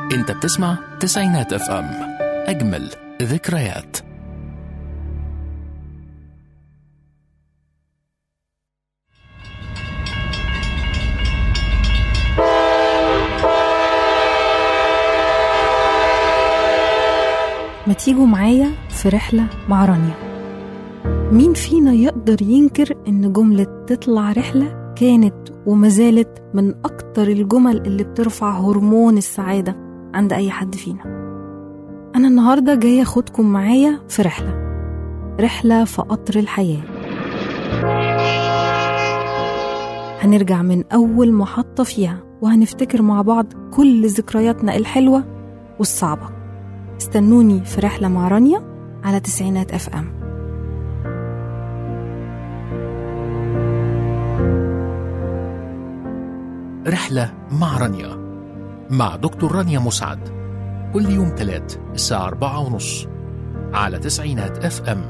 انت بتسمع تسعينات اف ام اجمل ذكريات ما تيجوا معايا في رحلة مع رانيا مين فينا يقدر ينكر إن جملة تطلع رحلة كانت وما زالت من أكتر الجمل اللي بترفع هرمون السعادة عند أي حد فينا أنا النهاردة جاية أخدكم معايا في رحلة رحلة في قطر الحياة هنرجع من أول محطة فيها وهنفتكر مع بعض كل ذكرياتنا الحلوة والصعبة استنوني في رحلة مع رانيا على تسعينات اف ام رحلة مع رانيا مع دكتور رانيا مسعد كل يوم تلات الساعة أربعة ونص على تسعينات اف ام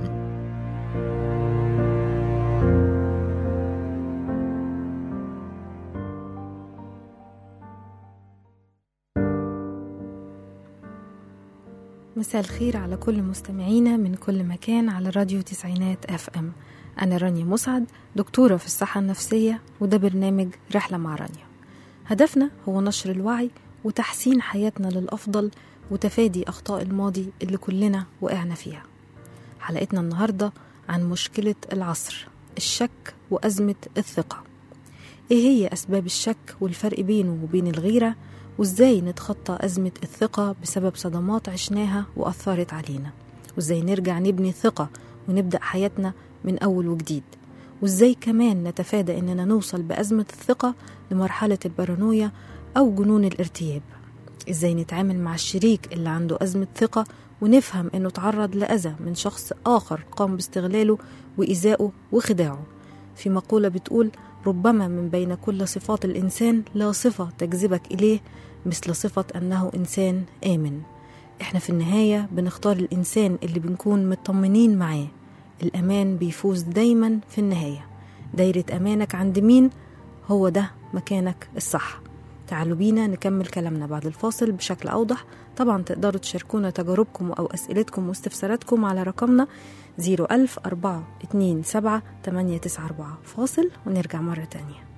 مساء الخير على كل مستمعينا من كل مكان على راديو تسعينات اف ام انا رانيا مسعد دكتورة في الصحة النفسية وده برنامج رحلة مع رانيا هدفنا هو نشر الوعي وتحسين حياتنا للأفضل وتفادي أخطاء الماضي اللي كلنا وقعنا فيها حلقتنا النهاردة عن مشكلة العصر الشك وأزمة الثقة إيه هي أسباب الشك والفرق بينه وبين الغيرة وإزاي نتخطى أزمة الثقة بسبب صدمات عشناها وأثرت علينا وإزاي نرجع نبني ثقة ونبدأ حياتنا من أول وجديد وإزاي كمان نتفادى إننا نوصل بأزمة الثقة لمرحلة البارانويا أو جنون الارتياب إزاي نتعامل مع الشريك اللي عنده أزمة ثقة ونفهم إنه تعرض لأذى من شخص آخر قام باستغلاله وإيذائه وخداعه في مقولة بتقول ربما من بين كل صفات الإنسان لا صفة تجذبك إليه مثل صفة أنه إنسان آمن إحنا في النهاية بنختار الإنسان اللي بنكون مطمنين معاه الأمان بيفوز دايما في النهاية دايرة أمانك عند مين هو ده مكانك الصح تعالوا بينا نكمل كلامنا بعد الفاصل بشكل أوضح طبعا تقدروا تشاركونا تجاربكم أو أسئلتكم واستفساراتكم على رقمنا 01000 427 894 فاصل ونرجع مرة تانية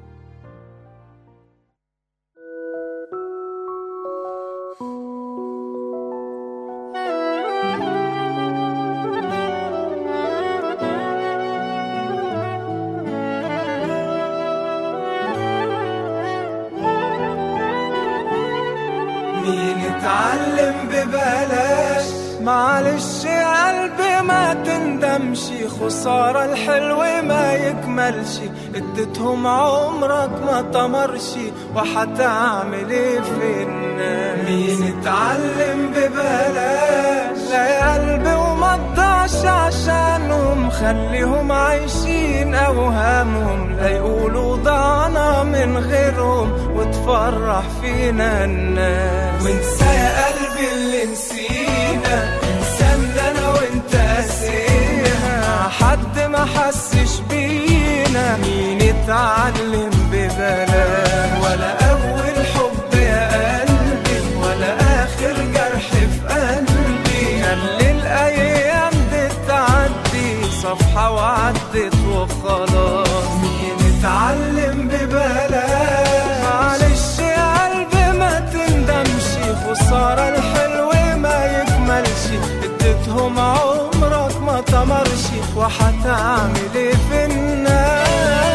مين اتعلم ببلاش معلش يا قلبي ما تندمش خسارة الحلو ما يكملش اديتهم عمرك ما طمرش وحتعمل ايه في الناس مين اتعلم ببلاش لا يا قلبي وما تضيعش عشانهم خليهم عايشين اوهامهم لا يقولوا ضعنا من غيرهم وتفرح فينا الناس وانسى يا قلبي اللي نسينا انسان انا وانت قاسينا حد ما حسش بينا مين اتعلم ببلاش ولا اول حب يا قلبي ولا اخر جرح في قلبي خلي الايام دي تعدي صفحه وعدت وخلاص مين اتعلم ببلاش معلش يا قلبي ما تندمش خسارة الحلو ما يكملش اديتهم عمرك ما طمرش وحتعمل ايه في الناس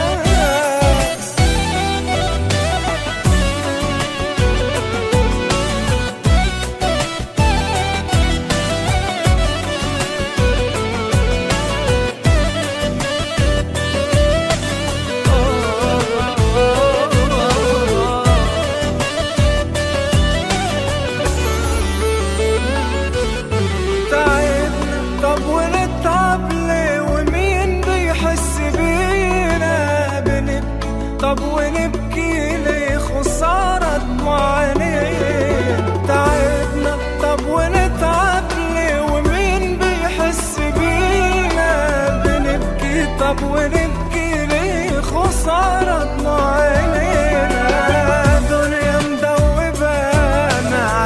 تعبنا طب ونتعب ليه ومين بيحس بينا بنبكي طب ونبكي ليه خسارة دموعنا تعبنا طب ونتعب ليه ومين بيحس بينا بنبكي طب ونبكي ليه خسارة دموعنا دنيا مدوبانا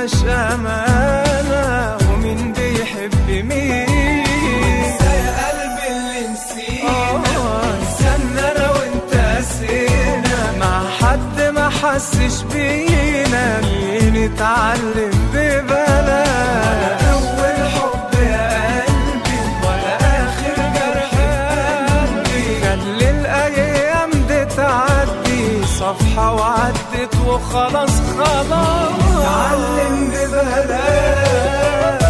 عاش أمانة ومين بيحب مين انسى يا قلبي اللي نسينا استنى أنا وأنت قسينا مع حد ما حسش بينا مين اتعلم ببلاش ولا أول حب يا قلبي ولا آخر جرح قلبي خلي الأيام دي تعدي صفحة وعدت وخلاص خلاص اتعلم ببلاش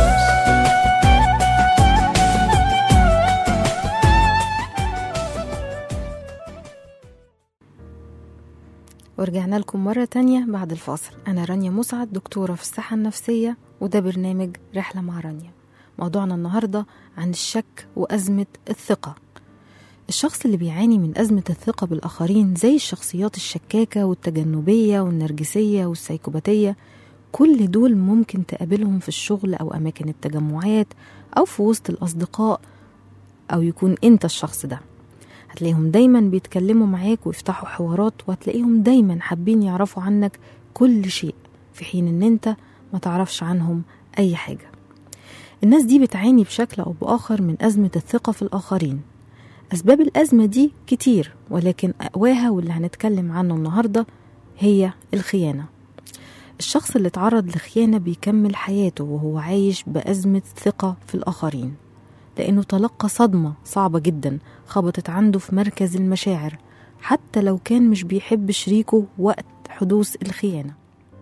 ورجعنا لكم مرة تانية بعد الفاصل أنا رانيا مسعد دكتورة في الصحة النفسية وده برنامج رحلة مع رانيا موضوعنا النهاردة عن الشك وأزمة الثقة الشخص اللي بيعاني من أزمة الثقة بالآخرين زي الشخصيات الشكاكة والتجنبية والنرجسية والسيكوباتية كل دول ممكن تقابلهم في الشغل أو أماكن التجمعات أو في وسط الأصدقاء أو يكون أنت الشخص ده هتلاقيهم دايما بيتكلموا معاك ويفتحوا حوارات وهتلاقيهم دايما حابين يعرفوا عنك كل شيء في حين ان انت ما تعرفش عنهم اي حاجة الناس دي بتعاني بشكل او باخر من ازمة الثقة في الاخرين اسباب الازمة دي كتير ولكن اقواها واللي هنتكلم عنه النهاردة هي الخيانة الشخص اللي اتعرض لخيانة بيكمل حياته وهو عايش بأزمة ثقة في الآخرين لأنه تلقى صدمة صعبة جدا خبطت عنده في مركز المشاعر حتى لو كان مش بيحب شريكه وقت حدوث الخيانة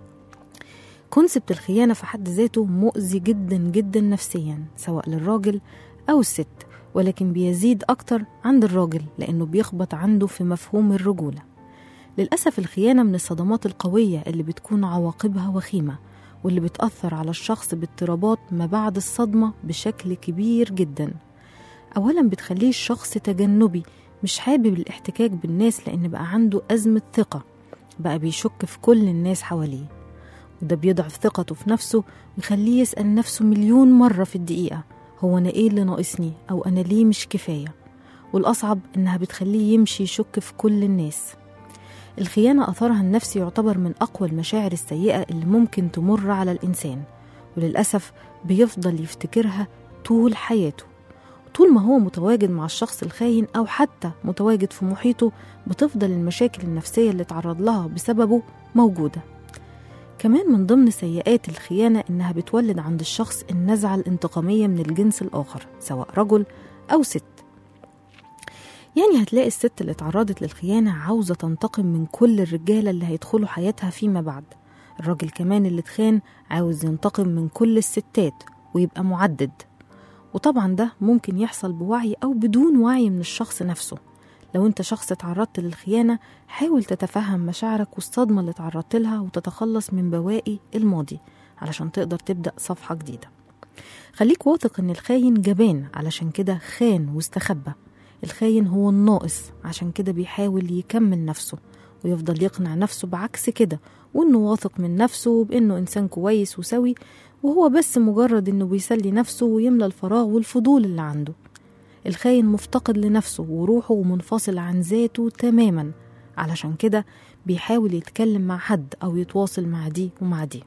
كونسبت الخيانة في حد ذاته مؤذي جدا جدا نفسيا سواء للراجل أو الست ولكن بيزيد أكتر عند الراجل لأنه بيخبط عنده في مفهوم الرجولة للأسف الخيانة من الصدمات القوية اللي بتكون عواقبها وخيمة واللي بتأثر على الشخص باضطرابات ما بعد الصدمة بشكل كبير جدا أولا بتخليه الشخص تجنبي مش حابب الاحتكاك بالناس لأن بقى عنده أزمة ثقة بقى بيشك في كل الناس حواليه وده بيضعف ثقته في نفسه ويخليه يسأل نفسه مليون مرة في الدقيقة هو أنا إيه اللي ناقصني أو أنا ليه مش كفاية والأصعب إنها بتخليه يمشي يشك في كل الناس الخيانة أثرها النفسي يعتبر من أقوى المشاعر السيئة اللي ممكن تمر على الإنسان وللأسف بيفضل يفتكرها طول حياته طول ما هو متواجد مع الشخص الخاين أو حتى متواجد في محيطه بتفضل المشاكل النفسية اللي تعرض لها بسببه موجودة كمان من ضمن سيئات الخيانة إنها بتولد عند الشخص النزعة الانتقامية من الجنس الآخر سواء رجل أو ست يعني هتلاقي الست اللي اتعرضت للخيانة عاوزة تنتقم من كل الرجالة اللي هيدخلوا حياتها فيما بعد الراجل كمان اللي اتخان عاوز ينتقم من كل الستات ويبقى معدد وطبعا ده ممكن يحصل بوعي أو بدون وعي من الشخص نفسه لو انت شخص اتعرضت للخيانة حاول تتفهم مشاعرك والصدمة اللي اتعرضت لها وتتخلص من بواقي الماضي علشان تقدر تبدأ صفحة جديدة خليك واثق ان الخاين جبان علشان كده خان واستخبى الخاين هو الناقص عشان كده بيحاول يكمل نفسه ويفضل يقنع نفسه بعكس كده وانه واثق من نفسه وبانه انسان كويس وسوي وهو بس مجرد انه بيسلي نفسه ويملى الفراغ والفضول اللي عنده الخاين مفتقد لنفسه وروحه منفصل عن ذاته تماما علشان كده بيحاول يتكلم مع حد او يتواصل مع دي ومع دي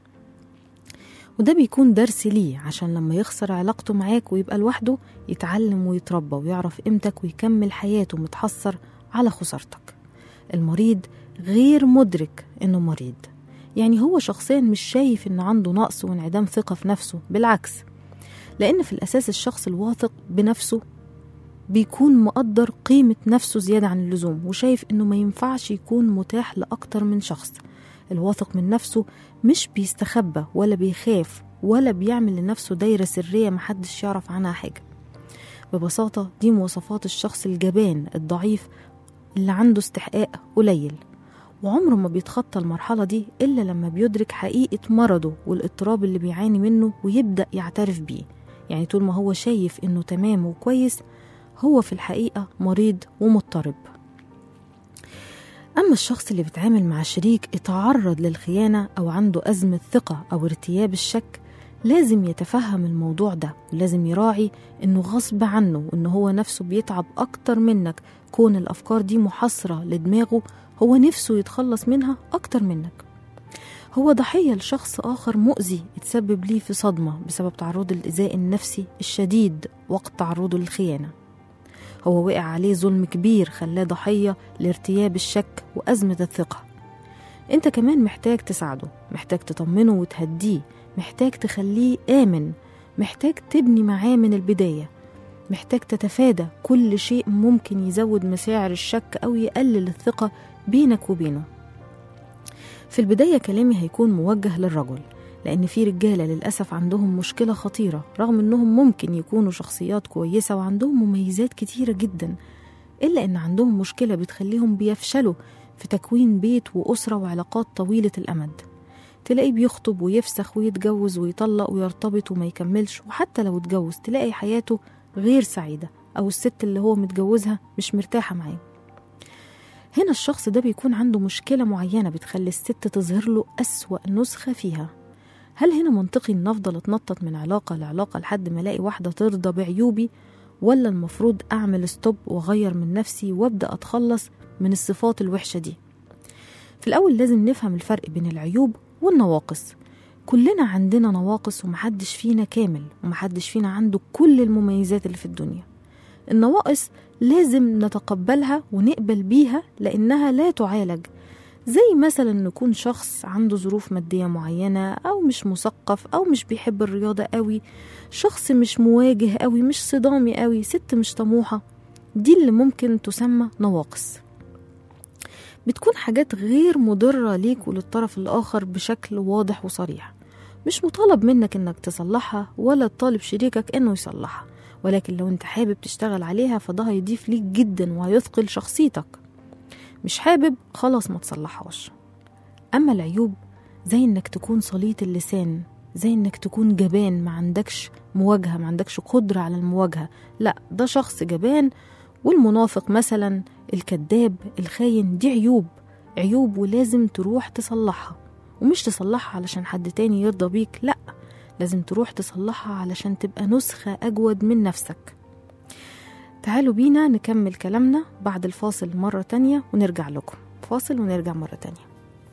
وده بيكون درس ليه عشان لما يخسر علاقته معاك ويبقى لوحده يتعلم ويتربى ويعرف قيمتك ويكمل حياته متحسر على خسارتك المريض غير مدرك انه مريض يعني هو شخصيا مش شايف انه عنده نقص وانعدام ثقة في نفسه بالعكس لان في الاساس الشخص الواثق بنفسه بيكون مقدر قيمة نفسه زيادة عن اللزوم وشايف انه ما ينفعش يكون متاح لأكتر من شخص الواثق من نفسه مش بيستخبى ولا بيخاف ولا بيعمل لنفسه دايرة سرية محدش يعرف عنها حاجة ببساطة دي مواصفات الشخص الجبان الضعيف اللي عنده استحقاق قليل وعمره ما بيتخطى المرحلة دي إلا لما بيدرك حقيقة مرضه والاضطراب اللي بيعاني منه ويبدأ يعترف بيه يعني طول ما هو شايف إنه تمام وكويس هو في الحقيقة مريض ومضطرب أما الشخص اللي بيتعامل مع شريك اتعرض للخيانة أو عنده أزمة ثقة أو ارتياب الشك لازم يتفهم الموضوع ده ولازم يراعي إنه غصب عنه وإنه هو نفسه بيتعب أكتر منك كون الأفكار دي محاصرة لدماغه هو نفسه يتخلص منها أكتر منك هو ضحية لشخص آخر مؤذي اتسبب ليه في صدمة بسبب تعرضه للإيذاء النفسي الشديد وقت تعرضه للخيانة هو وقع عليه ظلم كبير خلاه ضحية لارتياب الشك وأزمة الثقة انت كمان محتاج تساعده محتاج تطمنه وتهديه محتاج تخليه آمن محتاج تبني معاه من البداية محتاج تتفادى كل شيء ممكن يزود مشاعر الشك أو يقلل الثقة بينك وبينه في البداية كلامي هيكون موجه للرجل لأن في رجالة للأسف عندهم مشكلة خطيرة رغم إنهم ممكن يكونوا شخصيات كويسة وعندهم مميزات كتيرة جدا إلا إن عندهم مشكلة بتخليهم بيفشلوا في تكوين بيت وأسرة وعلاقات طويلة الأمد تلاقيه بيخطب ويفسخ ويتجوز ويطلق ويرتبط وما يكملش وحتى لو اتجوز تلاقي حياته غير سعيدة أو الست اللي هو متجوزها مش مرتاحة معاه هنا الشخص ده بيكون عنده مشكلة معينة بتخلي الست تظهر له أسوأ نسخة فيها هل هنا منطقي إن أفضل أتنطط من علاقة لعلاقة لحد ما ألاقي واحدة ترضى بعيوبي ولا المفروض أعمل ستوب وأغير من نفسي وأبدأ أتخلص من الصفات الوحشة دي في الأول لازم نفهم الفرق بين العيوب والنواقص كلنا عندنا نواقص ومحدش فينا كامل ومحدش فينا عنده كل المميزات اللي في الدنيا النواقص لازم نتقبلها ونقبل بيها لأنها لا تعالج زي مثلا نكون شخص عنده ظروف مادية معينة أو مش مثقف أو مش بيحب الرياضة قوي شخص مش مواجه قوي مش صدامي قوي ست مش طموحة دي اللي ممكن تسمى نواقص بتكون حاجات غير مضرة ليك وللطرف الآخر بشكل واضح وصريح مش مطالب منك انك تصلحها ولا تطالب شريكك انه يصلحها ولكن لو انت حابب تشتغل عليها فده هيضيف ليك جدا وهيثقل شخصيتك مش حابب خلاص ما تصلحهاش اما العيوب زي انك تكون سليط اللسان زي انك تكون جبان ما عندكش مواجهة ما عندكش قدرة على المواجهة لا ده شخص جبان والمنافق مثلا الكذاب الخاين دي عيوب عيوب ولازم تروح تصلحها ومش تصلحها علشان حد تاني يرضى بيك لا لازم تروح تصلحها علشان تبقى نسخة أجود من نفسك تعالوا بينا نكمل كلامنا بعد الفاصل مرة تانية ونرجع لكم فاصل ونرجع مرة تانية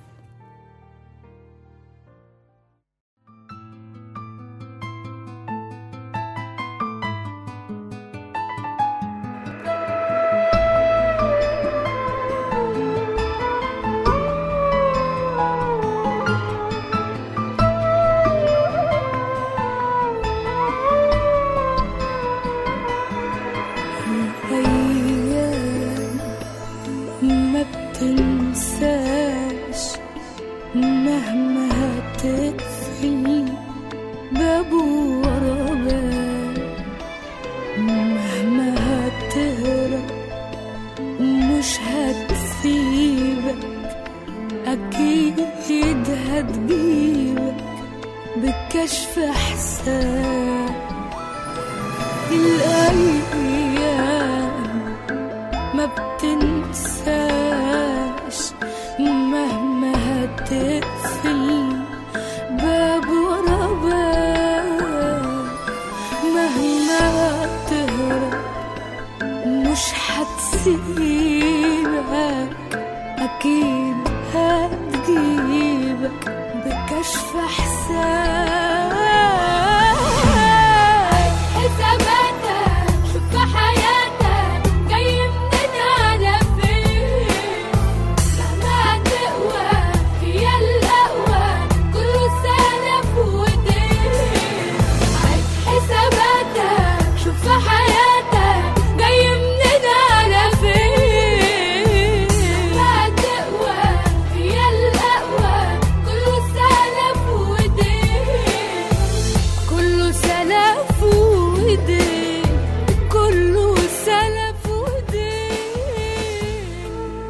أيام ما بتنساش مهما هتقفل باب ورا باب مهما هتهرب مش هتسيبك أكيد هتجيبك بكشف حساب الأيام ما بتنساش مهما هتقفل باب ورا باب مهما تهرب مش هتسيبك أكيد هتجيبك بكشف حساب حساباتك شوف في حياتك جاي منين على فين مهما تقوى هي الأقوى كله سلف ودين عيد حساباتك شوف في حياتك جاي منين على فين مهما تقوى هي الأقوى كله سلف ودين كله سلف ودين كله سلف ودين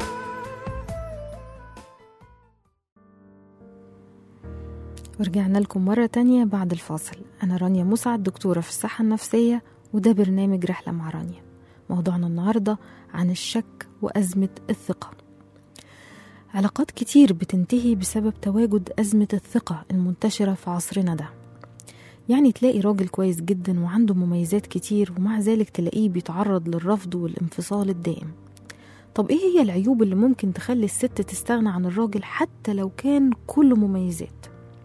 ورجعنا لكم مرة تانية بعد الفاصل أنا رانيا مسعد دكتورة في الصحة النفسية وده برنامج رحلة مع رانيا موضوعنا النهاردة عن الشك وأزمة الثقة علاقات كتير بتنتهي بسبب تواجد أزمة الثقة المنتشرة في عصرنا ده يعني تلاقي راجل كويس جدا وعنده مميزات كتير ومع ذلك تلاقيه بيتعرض للرفض والانفصال الدائم طب ايه هي العيوب اللي ممكن تخلي الست تستغنى عن الراجل حتى لو كان كله مميزات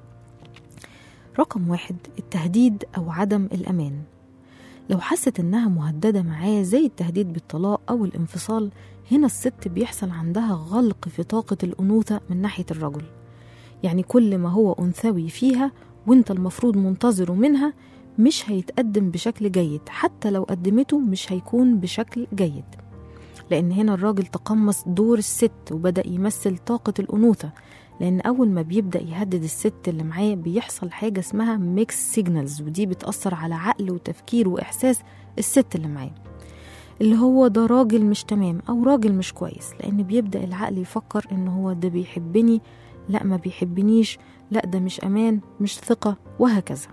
رقم واحد التهديد أو عدم الأمان لو حست إنها مهددة معاه زي التهديد بالطلاق أو الانفصال هنا الست بيحصل عندها غلق في طاقة الأنوثة من ناحية الرجل يعني كل ما هو أنثوي فيها وانت المفروض منتظره منها مش هيتقدم بشكل جيد حتى لو قدمته مش هيكون بشكل جيد لأن هنا الراجل تقمص دور الست وبدأ يمثل طاقة الأنوثة لأن أول ما بيبدأ يهدد الست اللي معاه بيحصل حاجة اسمها ميكس سيجنالز ودي بتأثر على عقل وتفكير وإحساس الست اللي معاه اللي هو ده راجل مش تمام أو راجل مش كويس لأن بيبدأ العقل يفكر إن هو ده بيحبني لا ما بيحبنيش لا ده مش أمان مش ثقة وهكذا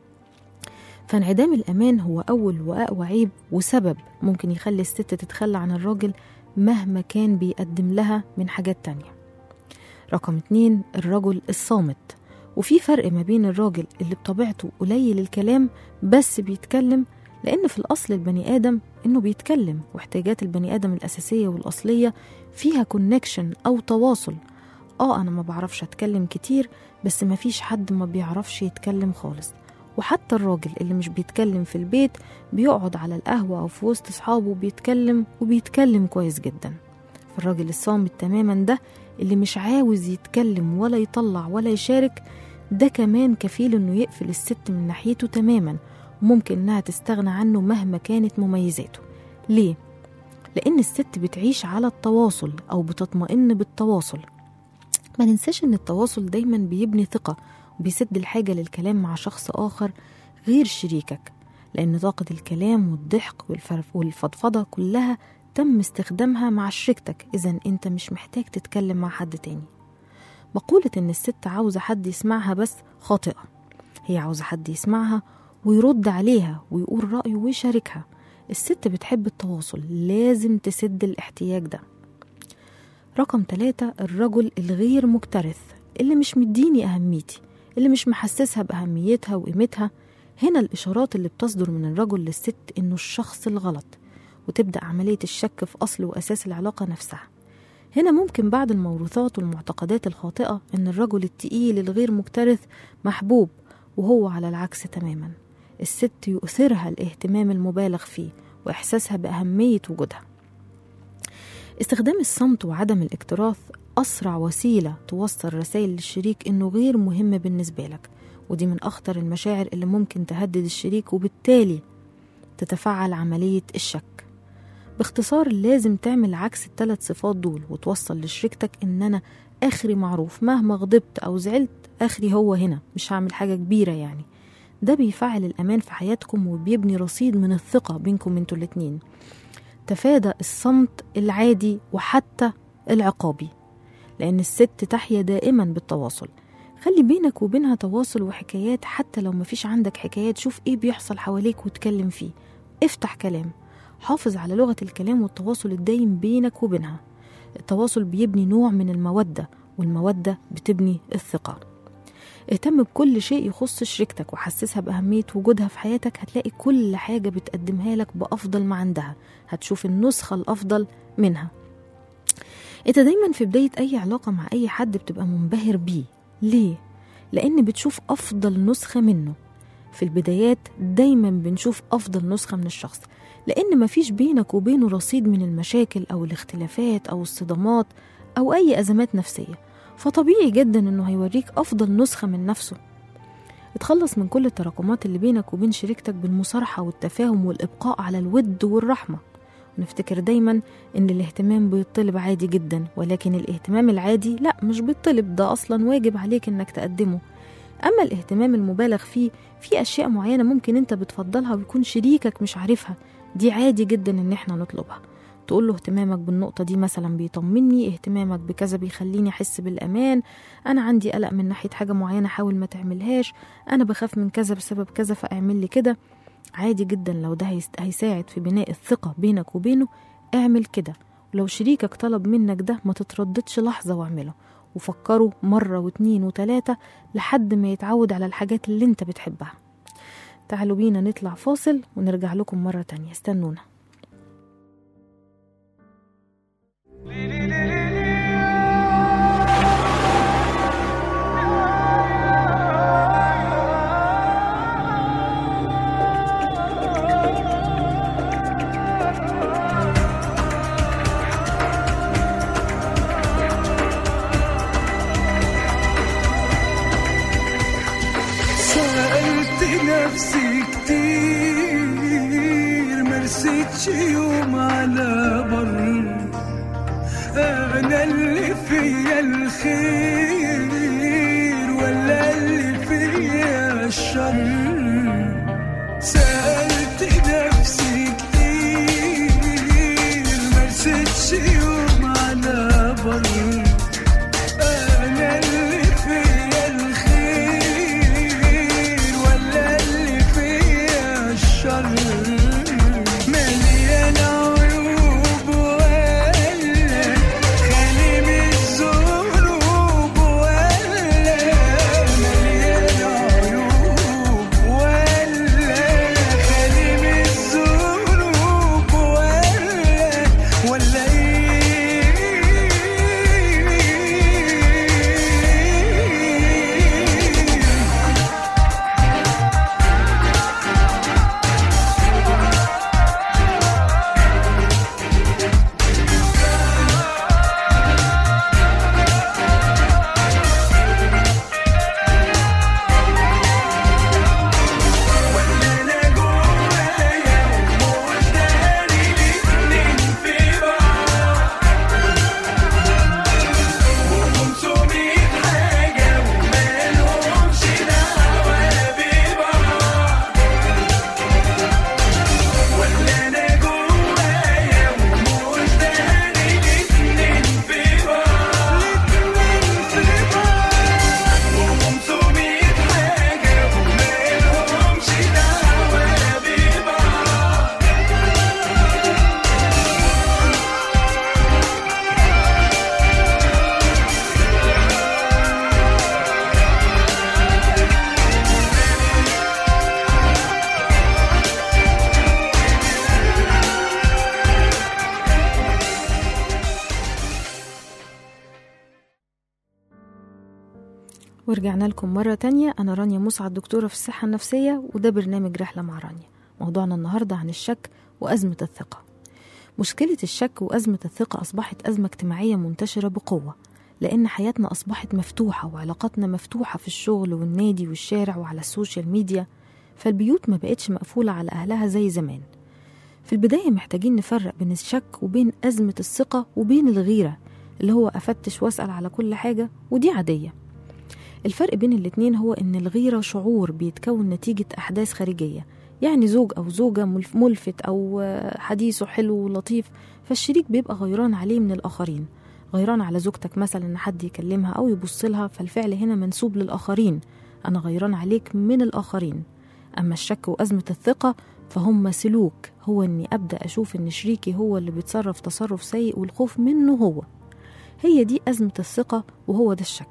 فانعدام الأمان هو أول وأقوى عيب وسبب ممكن يخلي الست تتخلى عن الراجل مهما كان بيقدم لها من حاجات تانية رقم اتنين الرجل الصامت وفي فرق ما بين الراجل اللي بطبيعته قليل الكلام بس بيتكلم لأن في الأصل البني آدم إنه بيتكلم واحتياجات البني آدم الأساسية والأصلية فيها كونكشن أو تواصل آه أنا ما بعرفش أتكلم كتير بس ما فيش حد ما بيعرفش يتكلم خالص وحتى الراجل اللي مش بيتكلم في البيت بيقعد على القهوة أو في وسط أصحابه بيتكلم وبيتكلم كويس جدا فالراجل الصامت تماما ده اللي مش عاوز يتكلم ولا يطلع ولا يشارك ده كمان كفيل انه يقفل الست من ناحيته تماما وممكن انها تستغنى عنه مهما كانت مميزاته ليه؟ لأن الست بتعيش على التواصل أو بتطمئن بالتواصل ما ننساش ان التواصل دايما بيبني ثقة وبيسد الحاجة للكلام مع شخص آخر غير شريكك لأن طاقة الكلام والضحك والفرف- والفضفضة كلها تم استخدامها مع شريكتك إذا أنت مش محتاج تتكلم مع حد تاني مقولة إن الست عاوزة حد يسمعها بس خاطئة هي عاوزة حد يسمعها ويرد عليها ويقول رأيه ويشاركها الست بتحب التواصل لازم تسد الاحتياج ده رقم ثلاثة الرجل الغير مكترث اللي مش مديني أهميتي اللي مش محسسها بأهميتها وقيمتها هنا الإشارات اللي بتصدر من الرجل للست إنه الشخص الغلط وتبدأ عملية الشك في أصل وأساس العلاقة نفسها هنا ممكن بعد الموروثات والمعتقدات الخاطئة إن الرجل التقيل الغير مكترث محبوب وهو على العكس تماما الست يؤثرها الاهتمام المبالغ فيه وإحساسها بأهمية وجودها استخدام الصمت وعدم الاكتراث أسرع وسيلة توصل رسائل للشريك إنه غير مهم بالنسبة لك ودي من أخطر المشاعر اللي ممكن تهدد الشريك وبالتالي تتفعل عملية الشك باختصار لازم تعمل عكس الثلاث صفات دول وتوصل لشريكتك إن أنا آخري معروف مهما غضبت أو زعلت آخري هو هنا مش هعمل حاجة كبيرة يعني ده بيفعل الأمان في حياتكم وبيبني رصيد من الثقة بينكم انتوا الاتنين تفادى الصمت العادي وحتى العقابي لأن الست تحيا دائما بالتواصل خلي بينك وبينها تواصل وحكايات حتى لو مفيش عندك حكايات شوف ايه بيحصل حواليك واتكلم فيه افتح كلام حافظ على لغة الكلام والتواصل الدايم بينك وبينها التواصل بيبني نوع من المودة والمودة بتبني الثقة اهتم بكل شيء يخص شريكتك وحسسها بأهمية وجودها في حياتك هتلاقي كل حاجة بتقدمها لك بأفضل ما عندها هتشوف النسخة الأفضل منها انت دايما في بداية أي علاقة مع أي حد بتبقى منبهر بيه ليه؟ لأن بتشوف أفضل نسخة منه في البدايات دايما بنشوف أفضل نسخة من الشخص لأن مفيش بينك وبينه رصيد من المشاكل أو الاختلافات أو الصدمات أو أي أزمات نفسية فطبيعي جدا إنه هيوريك أفضل نسخة من نفسه اتخلص من كل التراكمات اللي بينك وبين شريكتك بالمصارحة والتفاهم والإبقاء على الود والرحمة ونفتكر دايما إن الاهتمام بيطلب عادي جدا ولكن الاهتمام العادي لا مش بيطلب ده أصلا واجب عليك إنك تقدمه أما الاهتمام المبالغ فيه في أشياء معينة ممكن أنت بتفضلها ويكون شريكك مش عارفها دي عادي جدا إن احنا نطلبها تقول له اهتمامك بالنقطة دي مثلا بيطمني اهتمامك بكذا بيخليني أحس بالأمان أنا عندي قلق من ناحية حاجة معينة حاول ما تعملهاش أنا بخاف من كذا بسبب كذا فاعمل لي كده عادي جدا لو ده هيست- هيساعد في بناء الثقة بينك وبينه اعمل كده ولو شريكك طلب منك ده ما تترددش لحظة واعمله وفكروا مرة واتنين وتلاتة لحد ما يتعود على الحاجات اللي انت بتحبها تعالوا بينا نطلع فاصل ونرجع لكم مرة تانية استنونا على بر انا اللي فيا الخير ولا اللي فيا الشر سألت نفسي كتير مرستش يوم على بر أنا اللي فيا الخير ولا اللي فيا الشر مليان عيوب ولا خالي من الذنوب ولا مليان عيوب ولا خالي من الذنوب ولا ولا ايه انا جوايا ومداري الاتنين في بعض وخمسمية حاجة ومالهمش دعوة ببعض ولا انا جوايا ومداري الاتنين في بعض الاتنين في بعض وخمسمية حاجة ومالهمش دعوة ببعض ورجعنا لكم مرة تانية أنا رانيا مسعد دكتورة في الصحة النفسية وده برنامج رحلة مع رانيا موضوعنا النهاردة عن الشك وأزمة الثقة مشكلة الشك وأزمة الثقة أصبحت أزمة اجتماعية منتشرة بقوة لأن حياتنا أصبحت مفتوحة وعلاقاتنا مفتوحة في الشغل والنادي والشارع وعلى السوشيال ميديا فالبيوت ما بقتش مقفولة على أهلها زي زمان في البداية محتاجين نفرق بين الشك وبين أزمة الثقة وبين الغيرة اللي هو أفتش وأسأل على كل حاجة ودي عادية الفرق بين الاتنين هو إن الغيرة شعور بيتكون نتيجة أحداث خارجية يعني زوج أو زوجة ملف- ملفت أو آه، حديثه حلو ولطيف فالشريك بيبقى غيران عليه من الآخرين غيران على زوجتك مثلا إن حد يكلمها أو يبص لها فالفعل هنا منسوب للآخرين أنا غيران عليك من الآخرين أما الشك وأزمة الثقة فهم سلوك هو إني أبدأ أشوف إن شريكي هو اللي بيتصرف تصرف سيء والخوف منه هو هي دي أزمة الثقة وهو ده الشك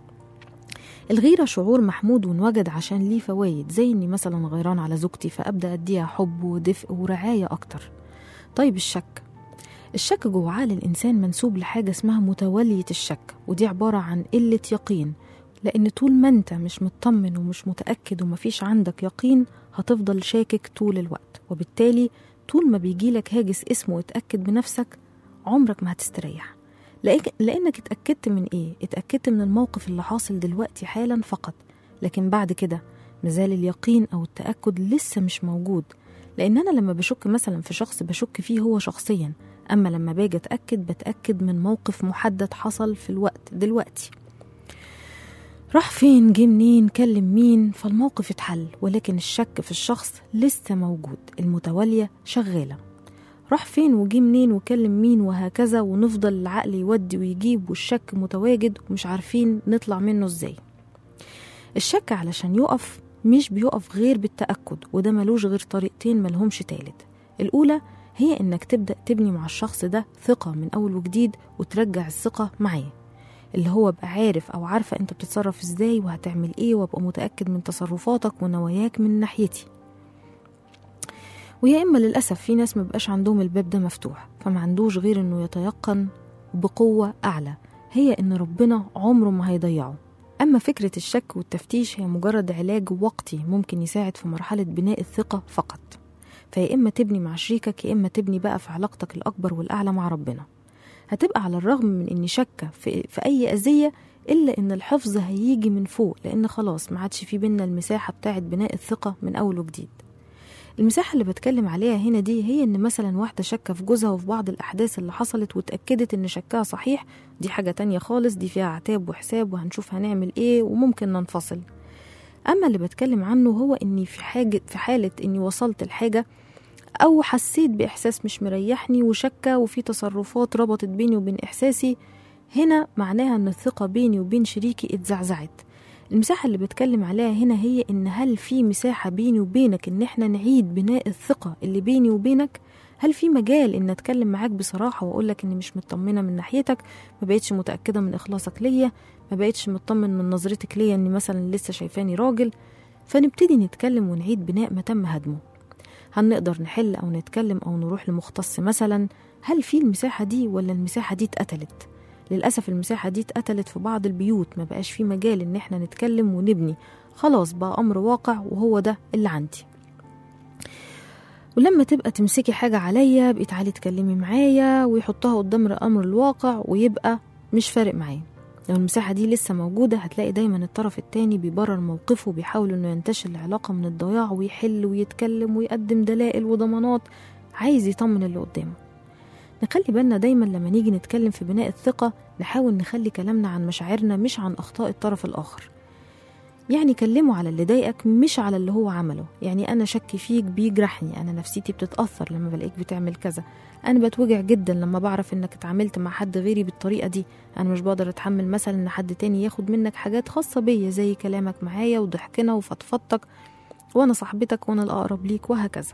الغيرة شعور محمود وانوجد عشان ليه فوايد زي اني مثلا غيران على زوجتي فابدا اديها حب ودفء ورعاية اكتر طيب الشك الشك جوه عقل الانسان منسوب لحاجة اسمها متولية الشك ودي عبارة عن قلة يقين لان طول ما انت مش مطمن ومش متأكد ومفيش عندك يقين هتفضل شاكك طول الوقت وبالتالي طول ما بيجيلك هاجس اسمه اتأكد بنفسك عمرك ما هتستريح لأنك, لأنك اتأكدت من إيه؟ اتأكدت من الموقف اللي حاصل دلوقتي حالا فقط لكن بعد كده مازال اليقين أو التأكد لسه مش موجود لأن أنا لما بشك مثلا في شخص بشك فيه هو شخصيا أما لما باجي أتأكد بتأكد من موقف محدد حصل في الوقت دلوقتي راح فين جه منين كلم مين فالموقف اتحل ولكن الشك في الشخص لسه موجود المتوالية شغالة راح فين وجه منين وكلم مين وهكذا ونفضل العقل يودي ويجيب والشك متواجد ومش عارفين نطلع منه ازاي الشك علشان يقف مش بيقف غير بالتأكد وده ملوش غير طريقتين ملهمش تالت الأولى هي إنك تبدأ تبني مع الشخص ده ثقة من أول وجديد وترجع الثقة معاه اللي هو بقى عارف أو عارفة أنت بتتصرف إزاي وهتعمل إيه وأبقى متأكد من تصرفاتك ونواياك من ناحيتي ويا إما للأسف في ناس مبقاش عندهم الباب ده مفتوح فما عندوش غير إنه يتيقن بقوة أعلى هي إن ربنا عمره ما هيضيعه أما فكرة الشك والتفتيش هي مجرد علاج وقتي ممكن يساعد في مرحلة بناء الثقة فقط فيا إما تبني مع شريكك يا إما تبني بقى في علاقتك الأكبر والأعلى مع ربنا هتبقى على الرغم من إني شاكة في, في أي أذية إلا إن الحفظ هيجي من فوق لأن خلاص ما عادش في بينا المساحة بتاعت بناء الثقة من أول وجديد المساحة اللي بتكلم عليها هنا دي هي إن مثلا واحدة شاكة في جوزها وفي بعض الأحداث اللي حصلت واتأكدت إن شكها صحيح دي حاجة تانية خالص دي فيها عتاب وحساب وهنشوف هنعمل إيه وممكن ننفصل أما اللي بتكلم عنه هو إني في حاجة في حالة إني وصلت لحاجة أو حسيت بإحساس مش مريحني وشكة وفي تصرفات ربطت بيني وبين إحساسي هنا معناها إن الثقة بيني وبين شريكي اتزعزعت المساحة اللي بتكلم عليها هنا هي إن هل في مساحة بيني وبينك إن إحنا نعيد بناء الثقة اللي بيني وبينك هل في مجال إن أتكلم معاك بصراحة وأقولك إني مش مطمنة من ناحيتك ما بقتش متأكدة من إخلاصك ليا ما بقتش مطمن من نظرتك ليا إني مثلا لسه شايفاني راجل فنبتدي نتكلم ونعيد بناء ما تم هدمه هل نقدر نحل أو نتكلم أو نروح لمختص مثلا هل في المساحة دي ولا المساحة دي اتقتلت للأسف المساحة دي اتقتلت في بعض البيوت ما بقاش في مجال إن احنا نتكلم ونبني خلاص بقى أمر واقع وهو ده اللي عندي ولما تبقى تمسكي حاجة عليا بقيت تعالي تكلمي معايا ويحطها قدام الأمر الواقع ويبقى مش فارق معاه لو المساحة دي لسه موجودة هتلاقي دايما الطرف التاني بيبرر موقفه وبيحاول انه ينتشل العلاقة من الضياع ويحل ويتكلم ويقدم دلائل وضمانات عايز يطمن اللي قدامه نخلي بالنا دايما لما نيجي نتكلم في بناء الثقة نحاول نخلي كلامنا عن مشاعرنا مش عن أخطاء الطرف الآخر يعني كلمه على اللي ضايقك مش على اللي هو عمله يعني أنا شك فيك بيجرحني أنا نفسيتي بتتأثر لما بلاقيك بتعمل كذا أنا بتوجع جدا لما بعرف إنك اتعاملت مع حد غيري بالطريقة دي أنا مش بقدر أتحمل مثلا إن حد تاني ياخد منك حاجات خاصة بيا زي كلامك معايا وضحكنا وفضفضتك وأنا صاحبتك وأنا الأقرب ليك وهكذا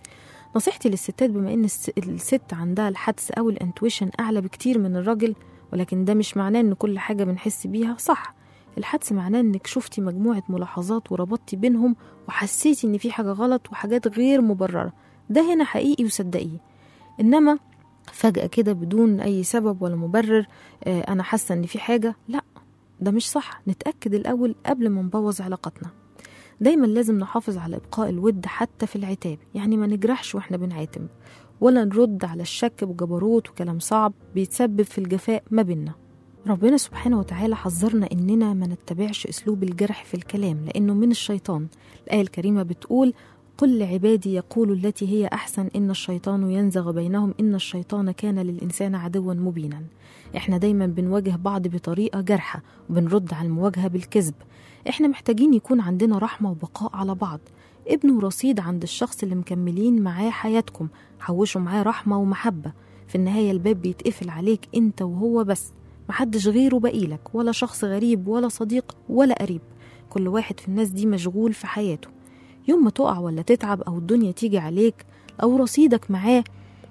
نصيحتي للستات بما ان الس- الست عندها الحدس او الانتويشن اعلى بكتير من الراجل ولكن ده مش معناه ان كل حاجه بنحس بيها صح الحدس معناه انك شفتي مجموعه ملاحظات وربطتي بينهم وحسيتي ان في حاجه غلط وحاجات غير مبرره ده هنا حقيقي وصدقيه انما فجاه كده بدون اي سبب ولا مبرر آه، انا حاسه ان في حاجه لا ده مش صح نتاكد الاول قبل ما نبوظ علاقتنا دايما لازم نحافظ على إبقاء الود حتى في العتاب يعني ما نجرحش وإحنا بنعاتب ولا نرد على الشك بجبروت وكلام صعب بيتسبب في الجفاء ما بينا ربنا سبحانه وتعالى حذرنا إننا ما نتبعش أسلوب الجرح في الكلام لأنه من الشيطان الآية الكريمة بتقول قل لعبادي يقولوا التي هي أحسن إن الشيطان ينزغ بينهم إن الشيطان كان للإنسان عدوا مبينا إحنا دايما بنواجه بعض بطريقة جارحة وبنرد على المواجهة بالكذب إحنا محتاجين يكون عندنا رحمة وبقاء على بعض ابنوا رصيد عند الشخص اللي مكملين معاه حياتكم حوشوا معاه رحمة ومحبة في النهاية الباب بيتقفل عليك انت وهو بس محدش غيره بقيلك ولا شخص غريب ولا صديق ولا قريب كل واحد في الناس دي مشغول في حياته يوم ما تقع ولا تتعب أو الدنيا تيجي عليك أو رصيدك معاه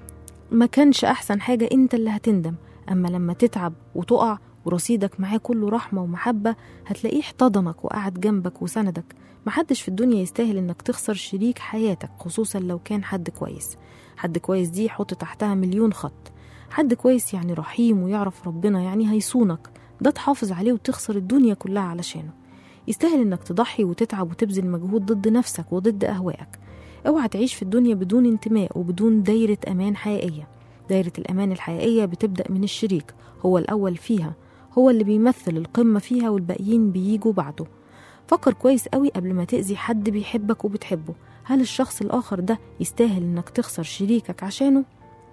ما كانش أحسن حاجة أنت اللي هتندم أما لما تتعب وتقع ورصيدك معاه كله رحمة ومحبة هتلاقيه احتضنك وقعد جنبك وسندك محدش في الدنيا يستاهل انك تخسر شريك حياتك خصوصا لو كان حد كويس حد كويس دي حط تحتها مليون خط حد كويس يعني رحيم ويعرف ربنا يعني هيصونك ده تحافظ عليه وتخسر الدنيا كلها علشانه يستاهل انك تضحي وتتعب وتبذل مجهود ضد نفسك وضد اهوائك اوعى تعيش في الدنيا بدون انتماء وبدون دايرة امان حقيقية دايرة الامان الحقيقية بتبدأ من الشريك هو الاول فيها هو اللي بيمثل القمة فيها والباقيين بيجوا بعده فكر كويس قوي قبل ما تأذي حد بيحبك وبتحبه هل الشخص الآخر ده يستاهل إنك تخسر شريكك عشانه؟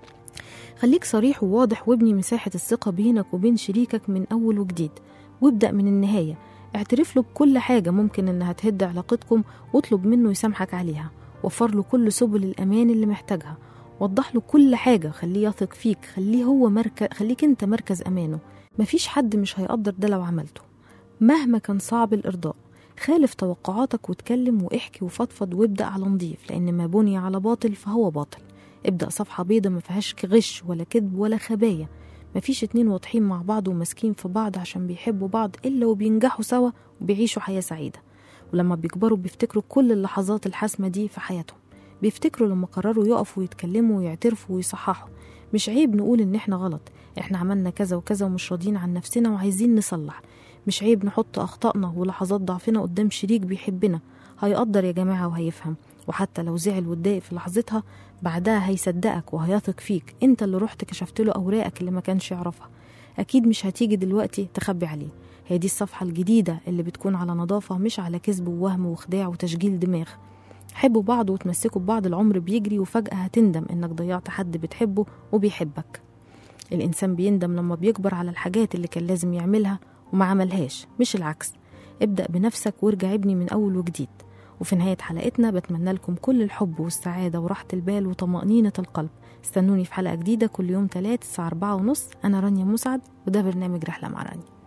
خليك صريح وواضح وابني مساحة الثقة بينك وبين شريكك من أول وجديد وابدأ من النهاية اعترف له بكل حاجة ممكن إنها تهد علاقتكم واطلب منه يسامحك عليها وفر له كل سبل الأمان اللي محتاجها وضح له كل حاجة خليه يثق فيك خليه هو مركز خليك انت مركز أمانه مفيش حد مش هيقدر ده لو عملته مهما كان صعب الإرضاء خالف توقعاتك واتكلم واحكي وفضفض وابدأ على نضيف لأن ما بني على باطل فهو باطل ابدأ صفحة بيضة ما فيهاش غش ولا كذب ولا خبايا مفيش اتنين واضحين مع بعض وماسكين في بعض عشان بيحبوا بعض إلا وبينجحوا سوا وبيعيشوا حياة سعيدة ولما بيكبروا بيفتكروا كل اللحظات الحاسمة دي في حياتهم بيفتكروا لما قرروا يقفوا ويتكلموا ويعترفوا ويصححوا مش عيب نقول إن إحنا غلط إحنا عملنا كذا وكذا ومش راضيين عن نفسنا وعايزين نصلح مش عيب نحط أخطائنا ولحظات ضعفنا قدام شريك بيحبنا هيقدر يا جماعة وهيفهم وحتى لو زعل واتضايق في لحظتها بعدها هيصدقك وهيثق فيك انت اللي رحت كشفت له أوراقك اللي ما كانش يعرفها أكيد مش هتيجي دلوقتي تخبي عليه هي دي الصفحة الجديدة اللي بتكون على نظافة مش على كذب ووهم وخداع وتشجيل دماغ حبوا بعض وتمسكوا ببعض العمر بيجري وفجأة هتندم إنك ضيعت حد بتحبه وبيحبك الإنسان بيندم لما بيكبر على الحاجات اللي كان لازم يعملها وما عملهاش مش العكس ابدأ بنفسك وارجع ابني من أول وجديد وفي نهاية حلقتنا بتمنى لكم كل الحب والسعادة وراحة البال وطمأنينة القلب استنوني في حلقة جديدة كل يوم تلات الساعة أربعة ونص أنا رانيا مسعد وده برنامج رحلة مع رانيا